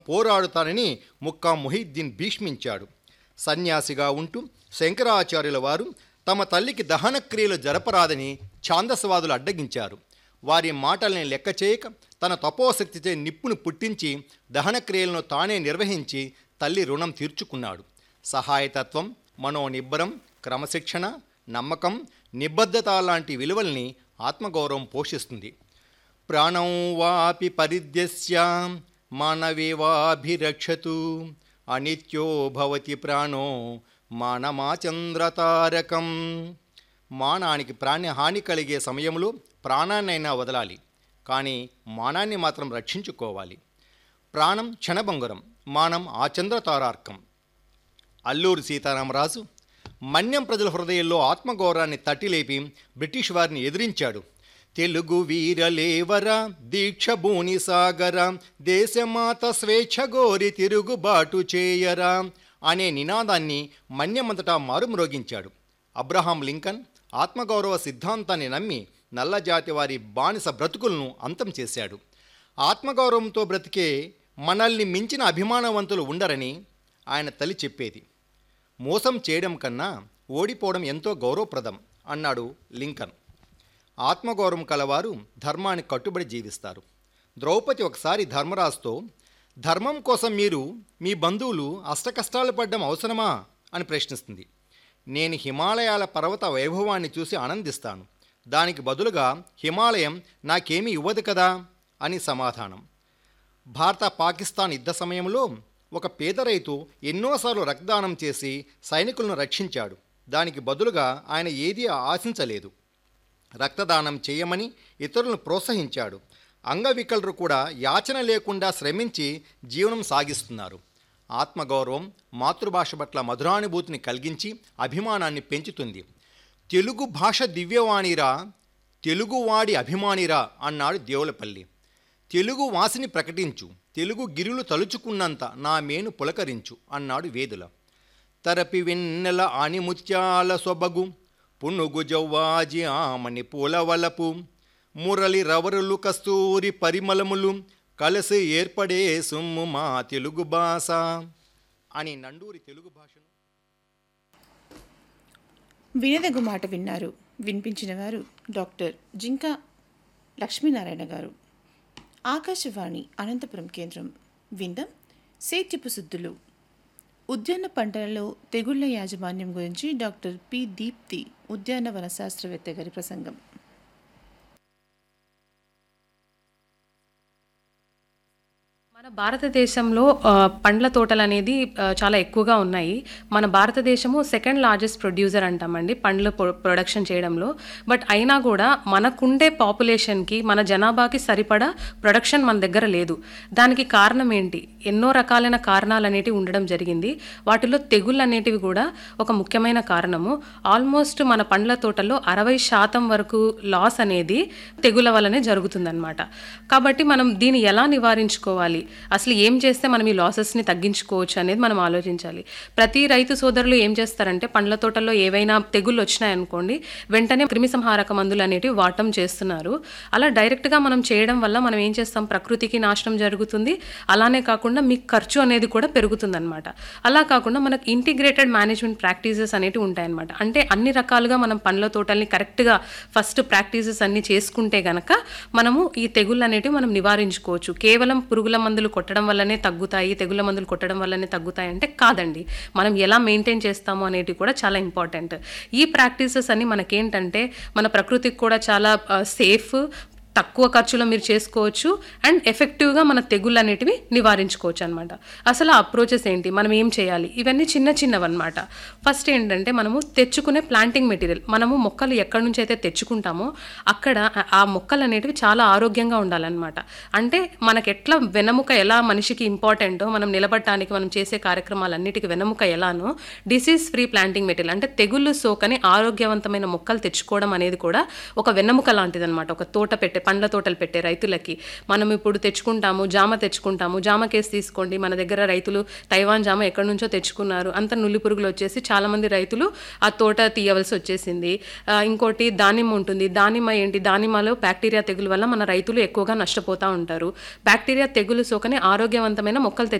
పోరాడుతానని ముక్కా మొహిద్దీన్ భీష్మించాడు సన్యాసిగా ఉంటూ శంకరాచార్యుల వారు తమ తల్లికి దహన క్రియలు జరపరాదని ఛాందసవాదులు అడ్డగించారు వారి మాటల్ని లెక్క చేయక తన తపోశక్తిచే నిప్పును పుట్టించి దహన క్రియలను తానే నిర్వహించి తల్లి రుణం తీర్చుకున్నాడు సహాయతత్వం మనోనిబ్బరం క్రమశిక్షణ నమ్మకం నిబద్ధత లాంటి విలువల్ని ఆత్మగౌరవం పోషిస్తుంది ప్రాణం వాపి పరిద్యస్య మానవేవాభిరక్షతు అనిత్యో భవతి ప్రాణో మానమాచంద్రతారకం మానానికి ప్రాణహాని కలిగే సమయంలో ప్రాణాన్నైనా వదలాలి కానీ మానాన్ని మాత్రం రక్షించుకోవాలి ప్రాణం క్షణభంగురం మానం ఆచంద్రతారార్కం అల్లూరి సీతారామరాజు మన్యం ప్రజల హృదయంలో ఆత్మగౌరవాన్ని తట్టిలేపి బ్రిటిష్ వారిని ఎదిరించాడు తెలుగు వీరలేవరా దీక్ష భూని సాగరా దేశమాత స్వేచ్ఛ గోరి తిరుగుబాటు చేయరా అనే నినాదాన్ని మన్యమంతటా మారుమ్రోగించాడు అబ్రహాం లింకన్ ఆత్మగౌరవ సిద్ధాంతాన్ని నమ్మి నల్లజాతి వారి బానిస బ్రతుకులను అంతం చేశాడు ఆత్మగౌరవంతో బ్రతికే మనల్ని మించిన అభిమానవంతులు ఉండరని ఆయన తల్లి చెప్పేది మోసం చేయడం కన్నా ఓడిపోవడం ఎంతో గౌరవప్రదం అన్నాడు లింకన్ ఆత్మగౌరవం కలవారు ధర్మానికి కట్టుబడి జీవిస్తారు ద్రౌపది ఒకసారి ధర్మరాజుతో ధర్మం కోసం మీరు మీ బంధువులు అష్టకష్టాలు పడ్డం అవసరమా అని ప్రశ్నిస్తుంది నేను హిమాలయాల పర్వత వైభవాన్ని చూసి ఆనందిస్తాను దానికి బదులుగా హిమాలయం నాకేమీ ఇవ్వదు కదా అని సమాధానం భారత పాకిస్తాన్ యుద్ధ సమయంలో ఒక పేద రైతు ఎన్నోసార్లు రక్తదానం చేసి సైనికులను రక్షించాడు దానికి బదులుగా ఆయన ఏదీ ఆశించలేదు రక్తదానం చేయమని ఇతరులను ప్రోత్సహించాడు అంగవికలరు కూడా యాచన లేకుండా శ్రమించి జీవనం సాగిస్తున్నారు ఆత్మగౌరవం మాతృభాష పట్ల మధురానుభూతిని కలిగించి అభిమానాన్ని పెంచుతుంది తెలుగు భాష దివ్యవాణిరా తెలుగువాడి అభిమానిరా అన్నాడు దేవులపల్లి తెలుగు వాసిని ప్రకటించు తెలుగు గిరులు తలుచుకున్నంత నా మేను పులకరించు అన్నాడు వేదుల తరపి వెన్నెల ఆనిముత్యాల సొబగు పునుగు జవ్వాజి ఆమని పూలవలపు మురళి రవరులు కస్తూరి పరిమళములు కలిసి ఏర్పడే సుమ్ము మా తెలుగు భాష అని నండూరి తెలుగు భాషను వినదగు మాట విన్నారు వినిపించిన వారు డాక్టర్ జింకా లక్ష్మీనారాయణ గారు ఆకాశవాణి అనంతపురం కేంద్రం విందం సేత్యపు శుద్ధులు ఉద్యాన పంటలలో తెగుళ్ల యాజమాన్యం గురించి డాక్టర్ పి దీప్తి ఉద్యానవన శాస్త్రవేత్త గారి ప్రసంగం మన భారతదేశంలో ఆ, పండ్ల తోటలు అనేది ఆ, చాలా ఎక్కువగా ఉన్నాయి మన భారతదేశము సెకండ్ లార్జెస్ట్ ప్రొడ్యూసర్ అంటామండి పండ్ల ప్రొ- ప్రొడక్షన్ చేయడంలో బట్ అయినా కూడా మనకుండే పాపులేషన్కి మన జనాభాకి సరిపడా ప్రొడక్షన్ మన దగ్గర లేదు దానికి కారణం ఏంటి ఎన్నో రకాలైన కారణాలు అనేటివి ఉండడం జరిగింది వాటిలో తెగుళ్ళు అనేటివి కూడా ఒక ముఖ్యమైన కారణము ఆల్మోస్ట్ మన పండ్ల తోటల్లో అరవై శాతం వరకు లాస్ అనేది తెగుల వల్లనే జరుగుతుందన్నమాట కాబట్టి మనం దీన్ని ఎలా నివారించుకోవాలి అసలు ఏం చేస్తే మనం ఈ లాసెస్ని తగ్గించుకోవచ్చు అనేది మనం ఆలోచించాలి ప్రతి రైతు సోదరులు ఏం చేస్తారంటే పండ్ల తోటల్లో ఏవైనా తెగుళ్ళు వచ్చినాయనుకోండి వెంటనే క్రిమిసంహారక మందులు అనేటివి వాడటం చేస్తున్నారు అలా డైరెక్ట్గా మనం చేయడం వల్ల మనం ఏం చేస్తాం ప్రకృతికి నాశనం జరుగుతుంది అలానే కాకుండా మీకు ఖర్చు అనేది కూడా పెరుగుతుందన్నమాట అలా కాకుండా మనకు ఇంటిగ్రేటెడ్ మేనేజ్మెంట్ ప్రాక్టీసెస్ అనేటివి ఉంటాయన్నమాట అంటే అన్ని రకాలుగా మనం పండ్ల తోటల్ని కరెక్ట్గా ఫస్ట్ ప్రాక్టీసెస్ అన్ని చేసుకుంటే గనక మనము ఈ తెగుళ్ళు అనేటివి మనం నివారించుకోవచ్చు కేవలం పురుగుల మందులు కొట్టడం వల్లనే తగ్గుతాయి తెగుళ్ళ మందులు కొట్టడం వల్లనే తగ్గుతాయి అంటే కాదండి మనం ఎలా మెయింటైన్ చేస్తాము అనేటివి కూడా చాలా ఇంపార్టెంట్ ఈ ప్రాక్టీసెస్ అన్ని మనకేంటంటే మన ప్రకృతికి కూడా చాలా సేఫ్ తక్కువ ఖర్చులో మీరు చేసుకోవచ్చు అండ్ ఎఫెక్టివ్గా మన తెగుళ్ళు అనేటివి నివారించుకోవచ్చు అనమాట అసలు ఆ అప్రోచెస్ ఏంటి మనం ఏం చేయాలి ఇవన్నీ చిన్న చిన్నవి అనమాట ఫస్ట్ ఏంటంటే మనము తెచ్చుకునే ప్లాంటింగ్ మెటీరియల్ మనము మొక్కలు ఎక్కడి నుంచి అయితే తెచ్చుకుంటామో అక్కడ ఆ- ఆ మొక్కలు అనేటివి చాలా ఆరోగ్యంగా ఉండాలన్నమాట అంటే మనకి ఎట్లా వెనముక ఎలా మనిషికి ఇంపార్టెంటో మనం నిలబడటానికి మనం చేసే కార్యక్రమాలన్నిటికీ వెనముక ఎలానో డిసీజ్ ఫ్రీ ప్లాంటింగ్ మెటీరియల్ అంటే తెగుళ్ళు సోకని ఆరోగ్యవంతమైన మొక్కలు తెచ్చుకోవడం అనేది కూడా ఒక వెన్నెముక లాంటిది అనమాట ఒక తోట పెట్టే పండ్ల తోటలు పెట్టే రైతులకి మనం ఇప్పుడు తెచ్చుకుంటాము జామ తెచ్చుకుంటాము జామ కేసు తీసుకోండి మన దగ్గర రైతులు తైవాన్ జామ ఎక్కడి నుంచో తెచ్చుకున్నారు అంత నుల్లి పురుగులు వచ్చేసి చాలా మంది రైతులు ఆ తోట తీయవలసి వచ్చేసింది ఆ, ఇంకోటి దానిమ్మ ఉంటుంది దానిమ్మ ఏంటి దానిమ్మలో బ్యాక్టీరియా తెగులు వల్ల మన రైతులు ఎక్కువగా నష్టపోతూ ఉంటారు బ్యాక్టీరియా తెగులు సోకని ఆరోగ్యవంతమైన మొక్కలు తెచ్చు